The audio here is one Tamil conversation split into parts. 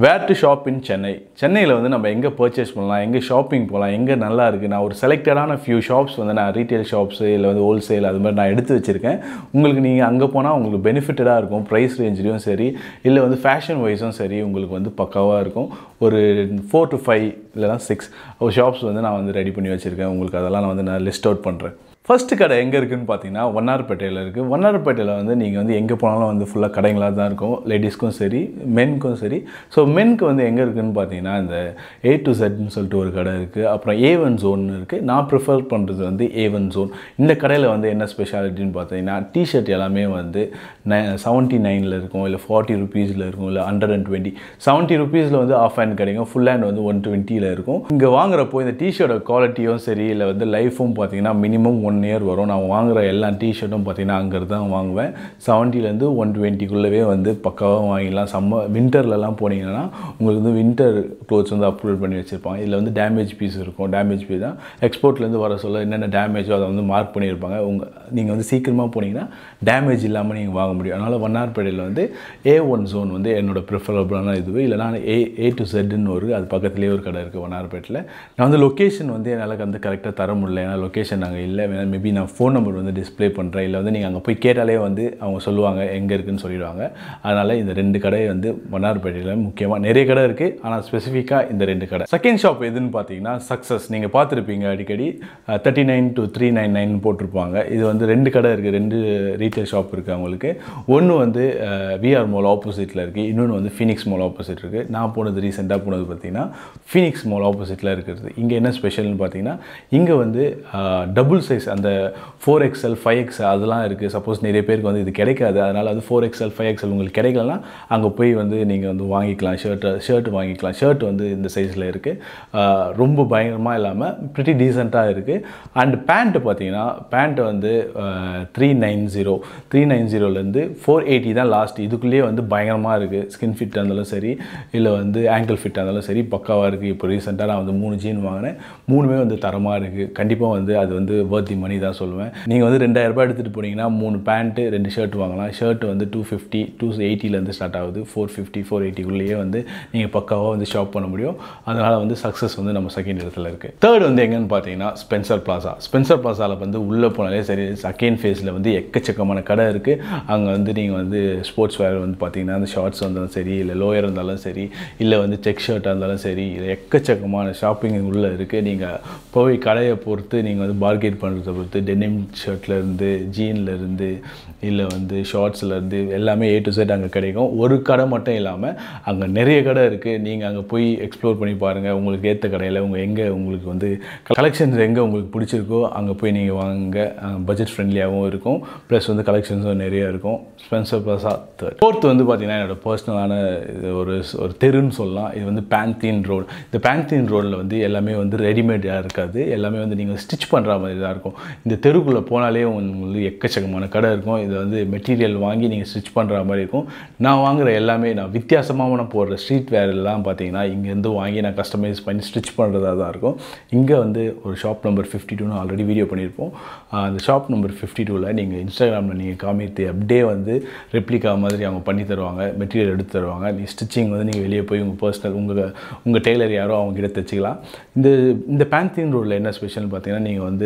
where to shop in Chennai சென்னையில் வந்து நம்ம எங்கே பர்ச்சேஸ் பண்ணலாம் எங்கே ஷாப்பிங் போகலாம் எங்கே நல்லா இருக்குது நான் ஒரு செலக்டடான ஃபியூ ஷாப்ஸ் வந்து நான் ரீட்டைல் ஷாப்ஸு இல்லை வந்து ஹோல்சேல் அது மாதிரி நான் எடுத்து வச்சுருக்கேன் உங்களுக்கு நீங்கள் அங்கே போனால் உங்களுக்கு பெனிஃபிட்டடாக இருக்கும் ப்ரைஸ் ரேஞ்சிலையும் சரி இல்லை வந்து ஃபேஷன் வைஸும் சரி உங்களுக்கு வந்து பக்காவாக இருக்கும் ஒரு ஃபோர் டு ஃபைவ் இல்லைனா சிக்ஸ் ஷாப்ஸ் வந்து நான் வந்து ரெடி பண்ணி வச்சுருக்கேன் உங்களுக்கு அதெல்லாம் நான் வந்து நான் லிஸ்ட் அவுட் பண்ணுறேன் ஃபர்ஸ்ட் கடை எங்கே இருக்குதுன்னு பார்த்தீங்கன்னா வண்ணாரப்பேட்டையில் இருக்குது வண்ணாரப்பேட்டையில் வந்து நீங்கள் வந்து எங்கே போனாலும் வந்து ஃபுல்லாக கடைங்களாக தான் இருக்கும் லேடிஸ்க்கும் சரி மென்க்கும் சரி ஸோ மென்க்கு வந்து எங்கே இருக்குதுன்னு பார்த்தீங்கன்னா இந்த ஏ டு செட்னு சொல்லிட்டு ஒரு கடை இருக்குது அப்புறம் ஏ ஒன் ஜோன் இருக்குது நான் ப்ரிஃபர் பண்ணுறது வந்து ஏ ஒன் ஜோன் இந்த கடையில் வந்து என்ன ஸ்பெஷாலிட்டின்னு பார்த்தீங்கன்னா டிஷர்ட் எல்லாமே வந்து நை செவன்ட்டி நைனில் இருக்கும் இல்லை ஃபார்ட்டி ருபீஸில் இருக்கும் இல்லை ஹண்ட்ரட் அண்ட் டுவெண்ட்டி செவன்ட்டி ருபீஸில் வந்து ஆஃப் ஹேண்ட் கிடைக்கும் ஃபுல் ஹேண்ட் வந்து ஒன் டுவெண்ட்டியில் இருக்கும் இங்கே வாங்குறப்போ இந்த டிஷர்ட்டோட குவாலிட்டியும் சரி இல்லை வந்து லைஃபும் பார்த்தீங்கன்னா மினிமம் ஒன் இயர் வரும் நான் வாங்குற எல்லா டிஷர்ட்டும் பார்த்தீங்கன்னா அங்கே தான் வாங்குவேன் செவன்ட்டிலேருந்து ஒன் டுவெண்ட்டிக்குள்ளவே வந்து பக்காவாக வாங்கிடலாம் சம்மர் வின்டர்லலாம் போனீங்கன்னா உங்களுக்கு வந்து வின்டர் க்ளோத்ஸ் வந்து அப்லோட் பண்ணி வச்சுருப்பாங்க இதில் வந்து டேமேஜ் பீஸ் இருக்கும் டேமேஜ் பீஸ் தான் எக்ஸ்போர்ட்லேருந்து வர சொல்ல என்னென்ன டேமேஜோ அதை வந்து மார்க் பண்ணியிருப்பாங்க உங்கள் நீங்கள் வந்து சீக்கிரமாக போனீங்கன்னா டேமேஜ் இல்லாமல் நீங்கள் வாங்க முடியும் அதனால் வண்ணார்பேட்டையில் வந்து ஏ ஒன் ஜோன் வந்து என்னோட ப்ரிஃபரபுளான இது இல்லைனா ஏ ஏ டு செட்னு ஒரு அது பக்கத்துலேயே ஒரு கடை இருக்குது வண்ணார்பேட்டில் நான் வந்து லொக்கேஷன் வந்து என்னால் வந்து கரெக்டாக தர முடியல ஏன்னா லொக்கேஷன் நாங்கள் இல்லை வேணா மேபி நான் ஃபோன் நம்பர் வந்து டிஸ்ப்ளே பண்ணுறேன் இல்லை வந்து நீங்கள் அங்கே போய் கேட்டாலே வந்து அவங்க சொல்லுவாங்க எங்கே இருக்குன்னு சொல்லிடுவாங்க அதனால் இந்த ரெண்டு கடை வந்து மன்னார்பேட்டையில் முக்கியமாக நிறைய கடை இருக்குது ஆனால் ஸ்பெசிஃபிக்காக இந்த ரெண்டு கடை செகண்ட் ஷாப் எதுன்னு பார்த்தீங்கன்னா சக்ஸஸ் நீங்கள் பார்த்துருப்பீங்க அடிக்கடி thirty nine to three nine nine போட்டிருப்பாங்க இது வந்து ரெண்டு கடை இருக்குது ரெண்டு ரீட்டைல் ஷாப் இருக்குது அவங்களுக்கு ஒன்று வந்து விஆர் மால் ஆப்போசிட்டில் இருக்குது இன்னொன்று வந்து ஃபீனிக்ஸ் மால் ஆப்போசிட் இருக்குது நான் போனது ரீசெண்டாக போனது பார்த்தீங்கன்னா ஃபீனிக்ஸ் மால் ஆப்போசிட்டில் இருக்கிறது இங்கே என்ன ஸ்பெஷல்னு பார்த்தீங்கன்னா இங்கே வந்து டபுள் சைஸ் அந்த ஃபோர் எக்ஸ்எல் ஃபைவ் எக்ஸ்எல் அதெல்லாம் இருக்குது சப்போஸ் நிறைய பேருக்கு வந்து இது கிடைக்காது அதனால் அது ஃபோர் எக்ஸ்எல் ஃபைவ் எக்ஸ்எல் உங்களுக்கு கிடைக்கலனா அங்கே போய் வந்து நீங்கள் வந்து வாங்கிக்கலாம் ஷர்ட்டு ஷர்ட் வாங்கிக்கலாம் ஷர்ட் வந்து இந்த சைஸில் இருக்குது ரொம்ப பயங்கரமாக இல்லாமல் ப்ரிட்டி டீசெண்டாக இருக்குது அண்ட் பேண்ட்டு பார்த்தீங்கன்னா பேண்ட்டு வந்து three nine zero three nine ஜீரோலேருந்து ஃபோர் எயிட்டி தான் லாஸ்ட் இதுக்குள்ளேயே வந்து பயங்கரமாக இருக்குது ஸ்கின் ஃபிட்டாக இருந்தாலும் சரி இல்லை வந்து ஆங்கிள் ஃபிட்டாக இருந்தாலும் சரி பக்காவாக இருக்குது இப்போ ரீசெண்டாக நான் வந்து மூணு ஜீன் வாங்கினேன் மூணுமே வந்து தரமாக இருக்குது கண்டிப்பாக வந்து அது வந்து வர்த்தி மணி தான் சொல்லுவேன் நீங்கள் வந்து ரெண்டாயிரரூபா எடுத்துகிட்டு போனீங்கன்னா மூணு பேண்ட்டு ரெண்டு ஷர்ட் வாங்கலாம் ஷர்ட் வந்து டூ ஃபிஃப்டி டூ எயிட்டிலேருந்து ஸ்டார்ட் ஆகுது ஃபோர் ஃபிஃப்டி ஃபோர் எயிட்டிக்குள்ளேயே வந்து நீங்கள் பக்காவாக வந்து ஷாப் பண்ண முடியும் அதனால் வந்து சக்ஸஸ் வந்து நம்ம செகண்ட் இடத்துல இருக்குது தேர்ட் வந்து எங்கன்னு பார்த்தீங்கன்னா ஸ்பென்சர் பிளாசா ஸ்பென்சர் பிளாசாவில் வந்து உள்ளே போனாலே சரி செகண்ட் ஃபேஸில் வந்து எக்கச்சக்கமான கடை இருக்குது அங்கே வந்து நீங்கள் வந்து ஸ்போர்ட்ஸ் வேர் வந்து பார்த்தீங்கன்னா அந்த ஷார்ட்ஸ் இருந்தாலும் சரி இல்லை லோயர் இருந்தாலும் சரி இல்லை வந்து செக் ஷர்ட்டாக இருந்தாலும் சரி இல்லை எக்கச்சக்கமான ஷாப்பிங் உள்ளே இருக்குது நீங்கள் போய் கடையை பொறுத்து நீங்கள் வந்து பார்கெட் பண்ணுறதை பொறுத்து டெனிம் ஷர்ட்லேருந்து ஜீன்லேருந்து இல்லை வந்து ஷார்ட்ஸ்லேருந்து எல்லாமே ஏ டு செட் அங்கே கிடைக்கும் ஒரு கடை மட்டும் இல்லாமல் அங்கே நிறைய கடை இருக்குது நீங்கள் அங்கே போய் எக்ஸ்ப்ளோர் பண்ணி பாருங்கள் உங்களுக்கு ஏற்ற கடையில் உங்கள் எங்கே உங்களுக்கு வந்து கலெக்ஷன்ஸ் எங்கே உங்களுக்கு பிடிச்சிருக்கோ அங்கே போய் நீங்கள் வாங்க பட்ஜெட் ஃப்ரெண்ட்லியாகவும் இருக்கும் ப்ளஸ் வந்து கலெக்ஷன்ஸும் நிறைய இருக்கும் ஸ்பென்சர் ப்ளஸாக தேர்ட் ஃபோர்த் வந்து பார்த்திங்கன்னா என்னோடய பர்சனலான ஒரு ஒரு தெருன்னு சொல்லலாம் இது வந்து பேந்தீன் ரோடு இந்த பேந்தீன் ரோடில் வந்து எல்லாமே வந்து ரெடிமேடாக இருக்காது எல்லாமே வந்து நீங்கள் ஸ்டிச் பண்ணுற மாதிரி தான் இருக்கும் இந்த தெருக்குள்ளே போனாலே உங்களுக்கு எக்கச்சக்கமான கடை இருக்கும் இதை வந்து மெட்டீரியல் வாங்கி நீங்கள் ஸ்டிச் பண்ணுற மாதிரி இருக்கும் நான் வாங்குகிற எல்லாமே நான் வித்தியாசமாக நான் போடுற ஸ்ட்ரீட் வேர் எல்லாம் பார்த்தீங்கன்னா இங்கேருந்து வாங்கி நான் கஸ்டமைஸ் பண்ணி ஸ்டிச் பண்ணுறதா தான் இருக்கும் இங்கே வந்து ஒரு ஷாப் நம்பர் ஃபிஃப்டி டூன்னு ஆல்ரெடி வீடியோ பண்ணியிருப்போம் அந்த ஷாப் நம்பர் ஃபிஃப்டி டூவில் நீங்கள் இன்ஸ்டாகிராமில் நீங்கள் காமித்து அப்படியே வந்து ரெப்ளிகா மாதிரி அவங்க பண்ணி தருவாங்க மெட்டீரியல் எடுத்து தருவாங்க நீ ஸ்டிச்சிங் வந்து நீங்கள் வெளியே போய் உங்கள் பர்சனல் உங்கள் உங்கள் டெய்லர் யாரோ அவங்க கிட்ட தைச்சிக்கலாம் இந்த இந்த பேந்தீன் ரோடில் என்ன ஸ்பெஷல்னு பார்த்தீங்கன்னா நீங்கள் வந்து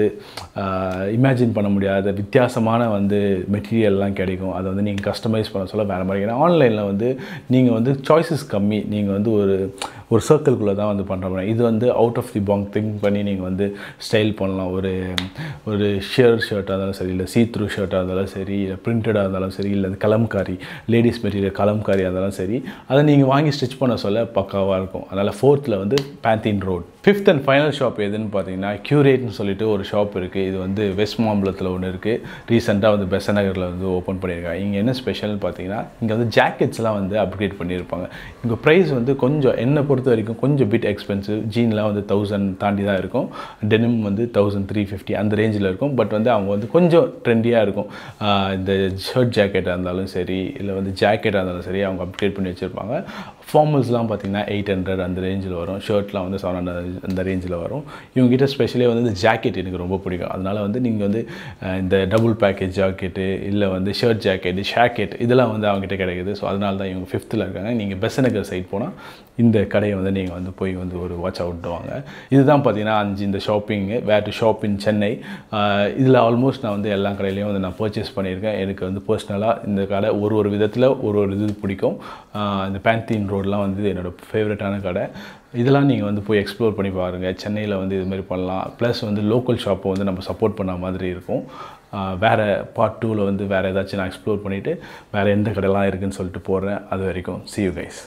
இமேஜின் பண்ண முடியாத வித்தியாசமான வந்து மெட்டீரியல்லாம் கிடைக்கும் அதை வந்து நீங்கள் கஸ்டமைஸ் பண்ண சொல்ல வேறு மாதிரி ஏன்னா ஆன்லைனில் வந்து நீங்கள் வந்து சாய்ஸஸ் கம்மி நீங்கள் வந்து ஒரு ஒரு சர்க்கிள்குள்ளே தான் வந்து பண்ணுற மாதிரி இது வந்து அவுட் ஆஃப் தி பாங் திங்க் பண்ணி நீங்கள் வந்து ஸ்டைல் பண்ணலாம் ஒரு ஒரு ஷியர் ஷர்ட்டாக இருந்தாலும் சரி இல்லை சீ த்ரூ ஷர்ட்டாக இருந்தாலும் சரி இல்லை பிரிண்டடாக இருந்தாலும் சரி இல்லை கலம்காரி லேடிஸ் மெட்டீரியல் கலம்காரியாக இருந்தாலும் சரி அதை நீங்கள் வாங்கி ஸ்டிச் பண்ண சொல்ல பக்காவாக இருக்கும் அதனால் ஃபோர்த்தில் வந்து Pantheon road fifth and final shop எதுன்னு பார்த்தீங்கன்னா க்யூரேட்னு சொல்லிட்டு ஒரு ஷாப் இருக்குது இது வந்து வெஸ்ட் மாம்பலத்தில் ஒன்று இருக்குது ரீசெண்டாக வந்து பெசநகரில் வந்து ஓப்பன் பண்ணியிருக்காங்க இங்கே என்ன ஸ்பெஷல்னு பார்த்தீங்கன்னா இங்கே வந்து ஜாக்கெட்ஸ்லாம் வந்து அப்கிரேட் பண்ணியிருப்பாங்க இங்கே ப்ரைஸ் வந்து கொஞ்சம் என்னை பொறுத்த வரைக்கும் கொஞ்சம் பிட் எக்ஸ்பென்சிவ் ஜீன்லாம் வந்து தௌசண்ட் தாண்டி தான் இருக்கும் டெனிம் வந்து தௌசண்ட் த்ரீ ஃபிஃப்டி அந்த ரேஞ்சில் இருக்கும் பட் வந்து அவங்க வந்து கொஞ்சம் ட்ரெண்டியாக இருக்கும் இந்த ஷர்ட் ஜாக்கெட்டாக இருந்தாலும் சரி இல்லை வந்து ஜாக்கெட்டாக இருந்தாலும் சரி அவங்க அப்கிரேட் பண்ணி வச்சுருப்பாங்க ஃபார்மல்ஸ்லாம் பார்த்தீங்கன்னா எயிட் ஹண்ட்ரட் அந்த ரேஞ்சில் வரும் ஷர்ட்லாம் வந்து செவன் ஹண்ட்ரட் அந்த ரேஞ்சில் வரும் இவங்ககிட்ட ஸ்பெஷலி வந்து இந்த ஜாக்கெட் எனக்கு ரொம்ப பிடிக்கும் அதனால் வந்து நீங்கள் வந்து அஹ், இந்த டபுள் பேக்கேஜ் ஜாக்கெட்டு இல்லை வந்து ஷர்ட் ஜாக்கெட்டு ஷாக்கெட் இதெல்லாம் வந்து அவங்ககிட்ட கிடைக்குது ஸோ அதனால தான் இவங்க ஃபிஃப்த்தில் இருக்காங்க நீங்கள் பெசநகர் சைட் போனால் இந்த கடையை வந்து நீங்கள் வந்து போய் வந்து ஒரு வாட்ச் அவுட் வாங்க இதுதான் பார்த்தீங்கன்னா அஞ்சு இந்த ஷாப்பிங்கு where to shop in Chennai இதில் ஆல்மோஸ்ட் நான் வந்து எல்லா கடையிலையும் வந்து நான் பர்ச்சேஸ் பண்ணியிருக்கேன் எனக்கு வந்து பர்சனலாக இந்த கடை ஒரு ஒரு விதத்தில் ஒரு ஒரு இது பிடிக்கும் ஆஹ் இந்த பேந்தீன் ரோடெலாம் வந்து என்னோடய ஃபேவரட்டான கடை இதெல்லாம் நீங்கள் வந்து போய் எக்ஸ்ப்ளோர் பண்ணி பாருங்கள் சென்னையில் வந்து இது மாதிரி பண்ணலாம் ப்ளஸ் வந்து லோக்கல் ஷாப்பை வந்து நம்ம சப்போர்ட் பண்ண மாதிரி இருக்கும் ஆஹ் வேறு பார்ட் டூவில் வந்து வேறு ஏதாச்சும் நான் எக்ஸ்ப்ளோர் பண்ணிவிட்டு வேறு எந்த கடைலாம் இருக்குன்னு சொல்லிட்டு போடுறேன் அது வரைக்கும் see you guys